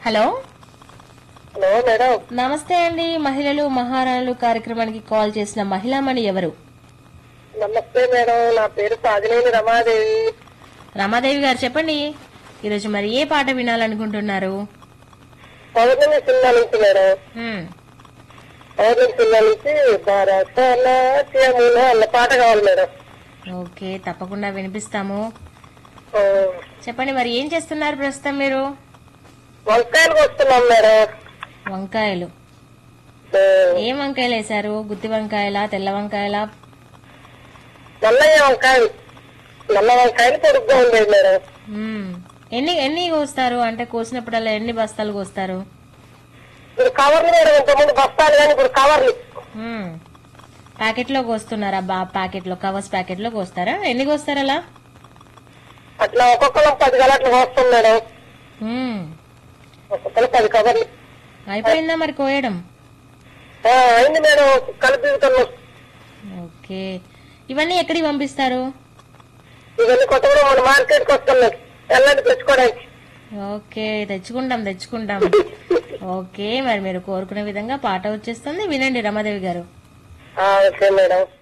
Hello hello madam నమస్తే అండి మహిళలు మహారాణులు కార్యక్రమానికి కాల్ చేసిన మహిళామణి ఎవరు నమస్తే మేడం నా పేరు సాగినేని రమాదేవి రమాదేవి గారు చెప్పండి ఈరోజు మరి ఏ పాట వినాలనుకుంటున్నారు పౌర్ణమి సినిమా నుంచి మేడం హ్మ్. పౌర్ణమి సినిమా నుంచి భరతనాట్యమున అన్న పాట కావాలి మేడం ఓకే తప్పకుండా వినిపిస్తాము ఆ, చెప్పండి మరి ఏం చేస్తున్నారు ప్రస్తుతం మీరు వంకాయలు వస్తున్నాం మేడం వంకాయలు ఆ, ఏం వంకాయలు వేశారు గుత్తి వంకాయలా తెల్ల వంకాయలా నల్లయ్య వంకాయలు నల్ల వంకాయలు పొడుగ్గా ఉండేది మేడం హ్మ్. ఎన్ని ఎన్ని కోస్తారు అంటే కోసినప్పుడల్లా ఎన్ని బస్తాలు కోస్తారు ఇప్పుడు కవర్లు మేడం ఇంతకుముందు బస్తాలు కానీ ఇప్పుడు కవర్లు హ్మ్. ప్యాకెట్లో కోస్తున్నారా బా ప్యాకెట్లో కవర్స్ ప్యాకెట్లో కోస్తారా ఎన్ని కోస్తారు అలా అట్లా ఒక్కొక్కరం పది గలట్లు వస్తాం మేడం హ్మ్. ఒక్కొక్కరు పది కవర్లు అయిపోయిందా మరి కోయడం ఆ, అయింది మేడం కలిపి ఇవ్వటంలో. ఓకే ఇవన్నీ ఎక్కడికి పంపిస్తారు ఇవన్నీ కొత్తగా మన మార్కెట్కి వస్తున్నాయి ఎల్లండి తెచ్చుకోవడానికి ఓకే తెచ్చుకుంటాం తెచ్చుకుంటాం ఓకే మరి మీరు కోరుకునే విధంగా పాట వచ్చేస్తుంది వినండి రమాదేవి గారు ఆ, ఓకే మేడం